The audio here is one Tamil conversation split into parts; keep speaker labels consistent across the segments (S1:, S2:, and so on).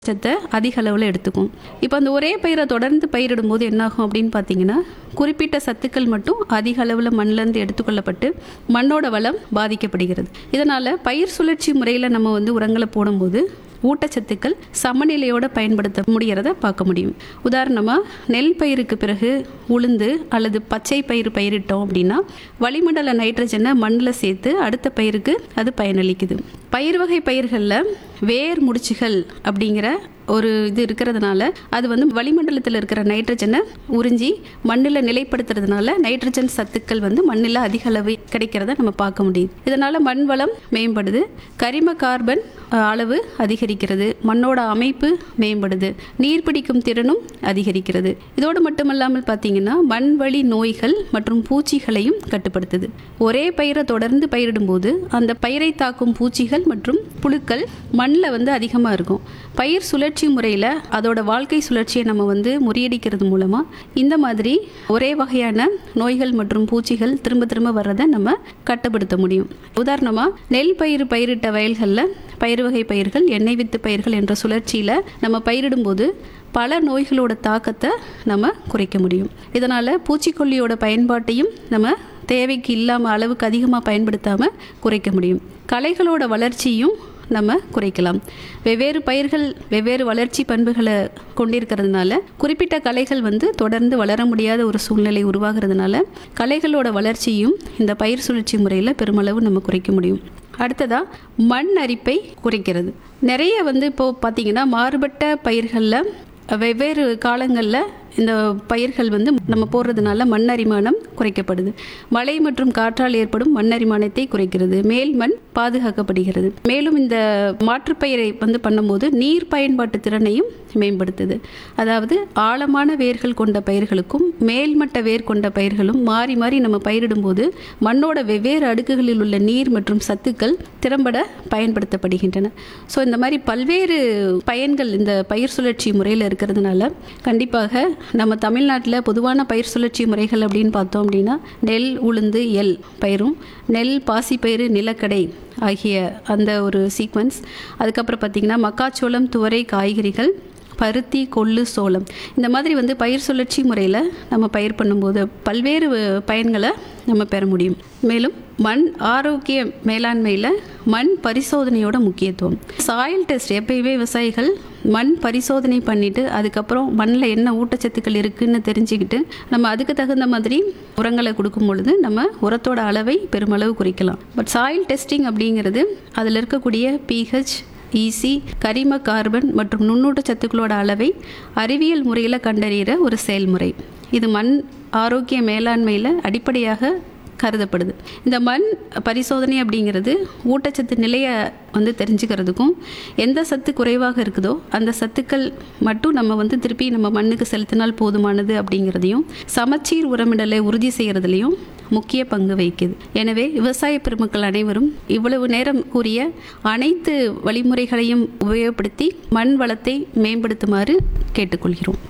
S1: சத்தை அதிக அளவில் எடுத்துக்கும் இப்போ அந்த ஒரே பயிரை தொடர்ந்து பயிரிடும்போது என்னாகும் அப்படின்னு பார்த்தீங்கன்னா குறிப்பிட்ட சத்துக்கள் மட்டும் அதிக அளவில் மண்ணிலேருந்து எடுத்துக்கொள்ளப்பட்டு மண்ணோட வளம் பாதிக்கப்படுகிறது இதனால் பயிர் சுழற்சி முறையில் நம்ம வந்து உரங்களை போடும்போது ஊட்டச்சத்துக்கள் சமநிலையோட பயன்படுத்த முடிகிறத பார்க்க முடியும் உதாரணமாக நெல் பயிருக்கு பிறகு உளுந்து அல்லது பச்சை பயிர் பயிரிட்டோம் அப்படின்னா வளிமண்டல நைட்ரஜனை மண்ணில் சேர்த்து அடுத்த பயிருக்கு அது பயனளிக்குது பயிர் வகை பயிர்களில் வேர் முடிச்சுகள் அப்படிங்கிற ஒரு இது இருக்கிறதுனால அது வந்து வளிமண்டலத்தில் இருக்கிற நைட்ரஜனை உறிஞ்சி மண்ணில் நிலைப்படுத்துறதுனால நைட்ரஜன் சத்துக்கள் வந்து மண்ணில் அதிக அளவு கிடைக்கிறத நம்ம பார்க்க முடியுது இதனால் மண் வளம் மேம்படுது கரிம கார்பன் அஹ், அளவு அதிகரிக்கிறது மண்ணோட அமைப்பு மேம்படுது நீர் பிடிக்கும் திறனும் அதிகரிக்கிறது இதோடு மட்டுமல்லாமல் பார்த்தீங்கன்னா மண் வழி நோய்கள் மற்றும் பூச்சிகளையும் கட்டுப்படுத்துது ஒரே பயிரை தொடர்ந்து பயிரிடும்போது அந்த பயிரை தாக்கும் பூச்சிகள் மற்றும் புழுக்கள் மண்ணில் வந்து அதிகமாக இருக்கும் பயிர் சுழற்சி முறையில் அதோட வாழ்க்கை சுழற்சியை நம்ம வந்து முறியடிக்கிறது மூலமாக இந்த மாதிரி ஒரே வகையான நோய்கள் மற்றும் பூச்சிகள் திரும்ப திரும்ப வர்றதை நம்ம கட்டுப்படுத்த முடியும் உதாரணமாக நெல் பயிர் பயிரிட்ட வயல்களில் பயிர் வகை பயிர்கள் எண்ணெய் வித்து பயிர்கள் என்ற சுழற்சியில் நம்ம பயிரிடும்போது பல நோய்களோட தாக்கத்தை நம்ம குறைக்க முடியும் இதனால் பூச்சிக்கொல்லியோட பயன்பாட்டையும் நம்ம தேவைக்கு இல்லாமல் அளவுக்கு அதிகமாக பயன்படுத்தாமல் குறைக்க முடியும் களைகளோட வளர்ச்சியும் நம்ம குறைக்கலாம் வெவ்வேறு பயிர்கள் வெவ்வேறு வளர்ச்சி பண்புகளை கொண்டிருக்கிறதுனால குறிப்பிட்ட களைகள் வந்து தொடர்ந்து வளர முடியாத ஒரு சூழ்நிலை உருவாகிறதுனால களைகளோட வளர்ச்சியும் இந்த பயிர் சுழற்சி முறையில் பெருமளவு நம்ம குறைக்க முடியும் அடுத்ததா மண் அரிப்பை குறைக்கிறது நிறைய வந்து இப்போது பார்த்தீங்கன்னா மாறுபட்ட பயிர்களில் வெவ்வேறு காலங்களில் இந்த பயிர்கள் வந்து நம்ம போடுறதுனால மண்ணரிமானம் குறைக்கப்படுது மழை மற்றும் காற்றால் ஏற்படும் மண்ணரிமானத்தை குறைக்கிறது மேல் மண் பாதுகாக்கப்படுகிறது மேலும் இந்த மாற்றுப்பயிரை வந்து பண்ணும்போது நீர் பயன்பாட்டு திறனையும் மேம்படுத்துது அதாவது ஆழமான வேர்கள் கொண்ட பயிர்களுக்கும் மேல்மட்ட வேர் கொண்ட பயிர்களும் மாறி மாறி நம்ம பயிரிடும்போது மண்ணோட வெவ்வேறு அடுக்குகளில் உள்ள நீர் மற்றும் சத்துக்கள் திறம்பட பயன்படுத்தப்படுகின்றன ஸோ இந்த மாதிரி பல்வேறு பயன்கள் இந்த பயிர் சுழற்சி முறையில் இருக்கிறதுனால கண்டிப்பாக நம்ம தமிழ்நாட்டில் பொதுவான பயிர் சுழற்சி முறைகள் அப்படின்னு பார்த்தோம் அப்படின்னா நெல் உளுந்து எல் பயிரும் நெல் பாசிப்பயிறு நிலக்கடை ஆகிய அந்த ஒரு சீக்வன்ஸ் அதுக்கப்புறம் பார்த்திங்கன்னா மக்காச்சோளம் துவரை காய்கறிகள் பருத்தி கொள்ளு சோளம் இந்த மாதிரி வந்து பயிர் சுழற்சி முறையில் நம்ம பயிர் பண்ணும்போது பல்வேறு பயன்களை நம்ம பெற முடியும் மேலும் மண் ஆரோக்கிய மேலாண்மையில் மண் பரிசோதனையோட முக்கியத்துவம் சாயில் டெஸ்ட் எப்பயுமே விவசாயிகள் மண் பரிசோதனை பண்ணிட்டு அதுக்கப்புறம் மண்ணில் என்ன ஊட்டச்சத்துக்கள் இருக்குன்னு தெரிஞ்சுக்கிட்டு நம்ம அதுக்கு தகுந்த மாதிரி உரங்களை கொடுக்கும் பொழுது நம்ம உரத்தோட அளவை பெருமளவு குறைக்கலாம் பட் சாயில் டெஸ்டிங் அப்படிங்கிறது அதில் இருக்கக்கூடிய பிஹெச் ஈசி கரிம கார்பன் மற்றும் நுண்ணூட்ட சத்துக்களோட அளவை அறிவியல் முறையில் கண்டறிகிற ஒரு செயல்முறை இது மண் ஆரோக்கிய மேலாண்மையில் அடிப்படையாக கருதப்படுது இந்த மண் பரிசோதனை அப்படிங்கிறது ஊட்டச்சத்து நிலையை வந்து தெரிஞ்சுக்கிறதுக்கும் எந்த சத்து குறைவாக இருக்குதோ அந்த சத்துக்கள் மட்டும் நம்ம வந்து திருப்பி நம்ம மண்ணுக்கு செலுத்தினால் போதுமானது அப்படிங்கிறதையும் சமச்சீர் உரமிடலை உறுதி செய்கிறதுலையும் முக்கிய பங்கு வகிக்குது எனவே விவசாய பெருமக்கள் அனைவரும் இவ்வளவு நேரம் கூறிய அனைத்து வழிமுறைகளையும் உபயோகப்படுத்தி மண் வளத்தை மேம்படுத்துமாறு கேட்டுக்கொள்கிறோம்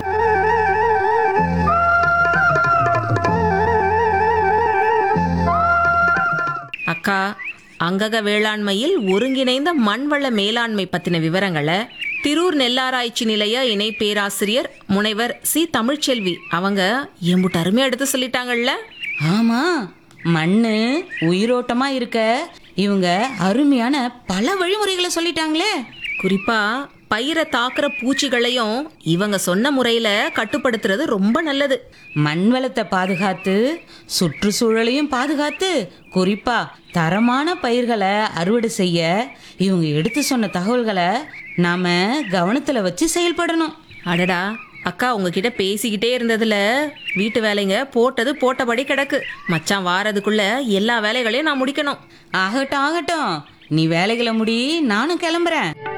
S2: அக்கா அங்கக வேளாண்மையில் ஒருங்கிணைந்த மண்வள மேலாண்மை பத்தின விவரங்களை திரூர் நெல்லாராய்ச்சி நிலைய இணை பேராசிரியர் முனைவர் சி தமிழ்ச்செல்வி அவங்க எம்புட்டு அருமையா எடுத்து சொல்லிட்டாங்கல்ல
S3: ஆமா மண்ணு உயிரோட்டமா இருக்க இவங்க அருமையான பல வழிமுறைகளை சொல்லிட்டாங்களே
S2: குறிப்பா பயிரை தாக்குற பூச்சிகளையும் இவங்க சொன்ன முறையில கட்டுப்படுத்துறது ரொம்ப நல்லது
S3: மண் வளத்தை பாதுகாத்து சுற்றுச்சூழலையும் பாதுகாத்து குறிப்பா தரமான பயிர்களை அறுவடை செய்ய இவங்க எடுத்து சொன்ன தகவல்களை நாம கவனத்துல வச்சு செயல்படணும்
S2: அடடா அக்கா உங்ககிட்ட பேசிக்கிட்டே இருந்ததுல வீட்டு வேலைங்க போட்டது போட்டபடி கிடக்கு மச்சான் வாரதுக்குள்ள எல்லா வேலைகளையும் நான் முடிக்கணும்
S3: ஆகட்டும் ஆகட்டும் நீ வேலைகளை முடி நானும் கிளம்புறேன்